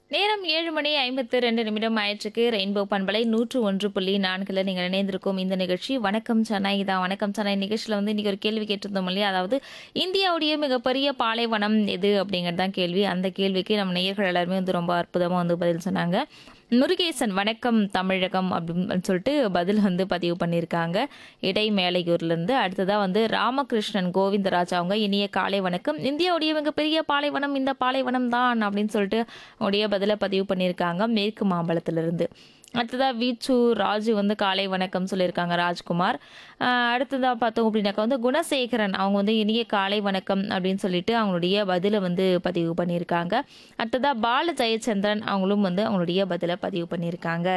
நேரம் ஏழு மணி ஐம்பத்து ரெண்டு நிமிடம் ஆயிற்றுக்கு ரெயின்போ பண்பலை நூற்று ஒன்று புள்ளி நான்கில் நீங்கள் இணைந்திருக்கும் இந்த நிகழ்ச்சி வணக்கம் சென்னை தான் வணக்கம் சென்னை நிகழ்ச்சியில் வந்து இன்றைக்கி ஒரு கேள்வி கேட்டிருந்தோம் இல்லையா அதாவது இந்தியாவுடைய மிகப்பெரிய பாலைவனம் எது அப்படிங்கிறது தான் கேள்வி அந்த கேள்விக்கு நம்ம நேயர்கள் எல்லாருமே வந்து ரொம்ப அற்புதமாக வந்து பதில் சொன்னாங்க முருகேசன் வணக்கம் தமிழகம் அப்படின்னு சொல்லிட்டு பதில் வந்து பதிவு பண்ணியிருக்காங்க இடைமேலையூர்லேருந்து அடுத்ததாக வந்து ராமகிருஷ்ணன் கோவிந்தராஜ் அவங்க இனிய காலை வணக்கம் இந்தியாவுடைய மிகப்பெரிய பாலைவனம் இந்த பாலைவனம் தான் அப்படின்னு சொல்லிட்டு உடைய பதிலை பதிவு பண்ணியிருக்காங்க மேற்கு மாம்பலத்திலிருந்து அடுத்ததாக வீச்சு ராஜு வந்து காலை வணக்கம் சொல்லியிருக்காங்க ராஜ்குமார் ஆஹ் அடுத்ததாக பார்த்தோம் அப்படின்னாக்கா வந்து குணசேகரன் அவங்க வந்து இனிய காலை வணக்கம் அப்படின்னு சொல்லிட்டு அவங்களுடைய பதிலை வந்து பதிவு பண்ணியிருக்காங்க அடுத்ததாக பால ஜெயச்சந்திரன் அவங்களும் வந்து அவங்களுடைய பதிலை பதிவு பண்ணியிருக்காங்க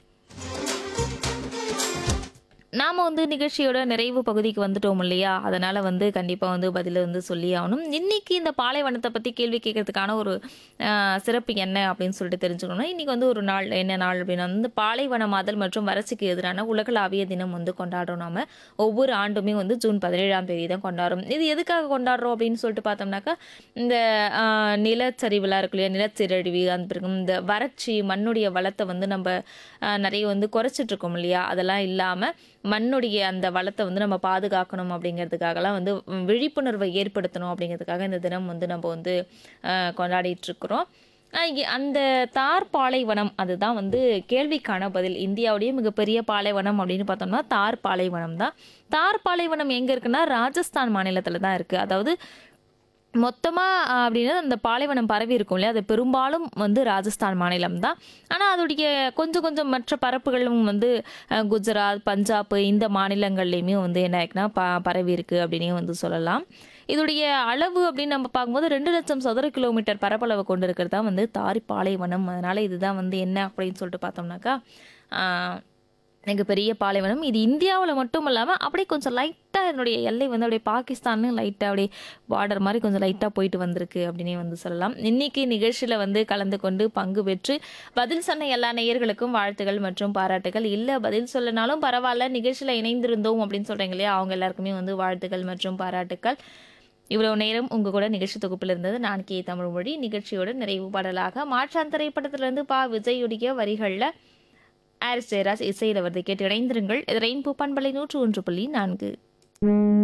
நாம் வந்து நிகழ்ச்சியோட நிறைவு பகுதிக்கு வந்துட்டோம் இல்லையா அதனால் வந்து கண்டிப்பாக வந்து பதில் வந்து சொல்லி ஆகணும் இன்றைக்கி இந்த பாலைவனத்தை பற்றி கேள்வி கேட்கறதுக்கான ஒரு ஆஹ், சிறப்பு என்ன அப்படின்னு சொல்லிட்டு தெரிஞ்சுக்கணும்னா இன்றைக்கி வந்து ஒரு நாள் என்ன நாள் அப்படின்னா வந்து பாலைவனமாதல் மற்றும் வறட்சிக்கு எதிரான உலகளாவிய தினம் வந்து கொண்டாடுறோம் நாம ஒவ்வொரு ஆண்டுமே வந்து ஜூன் பதினேழாம் தேதி தான் கொண்டாடுறோம் இது எதுக்காக கொண்டாடுறோம் அப்படின்னு சொல்லிட்டு பார்த்தோம்னாக்கா இந்த ஆஹ், நிலச்சரிவுலாம் இருக்கு இல்லையா நிலச்சரிவு அந்த பிறகு இந்த வறட்சி மண்ணுடைய வளத்தை வந்து நம்ம ஆஹ், நிறைய வந்து குறைச்சிட்டு இருக்கோம் இல்லையா அதெல்லாம் இல்லாமல் மண்ணுடைய அந்த வளத்தை வந்து நம்ம பாதுகாக்கணும் அப்படிங்கிறதுக்காகலாம் வந்து ம், விழிப்புணர்வை ஏற்படுத்தணும் அப்படிங்கிறதுக்காக இந்த தினம் வந்து நம்ம வந்து ஆஹ், கொண்டாடிட்டு இருக்கிறோம் ஆஹ் இ- அந்த தார் பாலைவனம் அதுதான் வந்து கேள்விக்கான பதில் இந்தியாவுடைய மிகப்பெரிய பாலைவனம் அப்படின்னு பார்த்தோம்னா தார் பாலைவனம் தான் தார் பாலைவனம் எங்கே இருக்குன்னா ராஜஸ்தான் மாநிலத்தில் தான் இருக்குது அதாவது மொத்தமாக அப்படின்னா அந்த பாலைவனம் பரவி இருக்கும் இல்லையா அது பெரும்பாலும் வந்து ராஜஸ்தான் மாநிலம் தான் ஆனால் அதோடைய கொஞ்சம் கொஞ்சம் மற்ற பரப்புகளும் வந்து அஹ், குஜராத் பஞ்சாப் இந்த மாநிலங்கள்லையுமே வந்து என்ன ஆயிருக்குன்னா ப பரவி இருக்கு அப்படின்னே வந்து சொல்லலாம் இதோடைய அளவு அப்படின்னு நம்ம பார்க்கும்போது ரெண்டு லட்சம் சதுர கிலோமீட்டர் பரப்பளவு கொண்டு இருக்கிறது தான் வந்து தாரி பாலைவனம் அதனால இதுதான் வந்து என்ன அப்படின்னு சொல்லிட்டு பார்த்தோம்னாக்கா ஆஹ், எனக்கு பெரிய பாலைவனம் இது இந்தியாவில் மட்டும் இல்லாமல் அப்படியே கொஞ்சம் லைட்டாக என்னுடைய எல்லை வந்து அப்படியே பாகிஸ்தான்னு லைட்டாக அப்படியே பார்டர் மாதிரி கொஞ்சம் லைட்டாக போயிட்டு வந்திருக்கு அப்படின்னே வந்து சொல்லலாம் இன்னைக்கு நிகழ்ச்சியில் வந்து கலந்து கொண்டு பங்கு பெற்று பதில் சொன்ன எல்லா நேயர்களுக்கும் வாழ்த்துகள் மற்றும் பாராட்டுகள் இல்லை பதில் சொல்லனாலும் பரவாயில்ல நிகழ்ச்சியில் இணைந்திருந்தோம் அப்படின்னு சொல்கிறீங்க இல்லையா அவங்க எல்லாருக்குமே வந்து வாழ்த்துக்கள் மற்றும் பாராட்டுக்கள் இவ்வளவு நேரம் உங்க கூட நிகழ்ச்சி தொகுப்பில் இருந்தது நான் கே தமிழ் மொழி நிகழ்ச்சியோட நிறைவு பாடலாக மாற்றான் திரைப்படத்திலிருந்து பா விஜயுடைய வரிகளில் ஆரிஸ் ஜெயராஜ் இசையில் வருது கேட்டு இணைந்திருங்கள் இது ரெயின்போ பண்பலை நூற்று ஒன்று புள்ளி நான்கு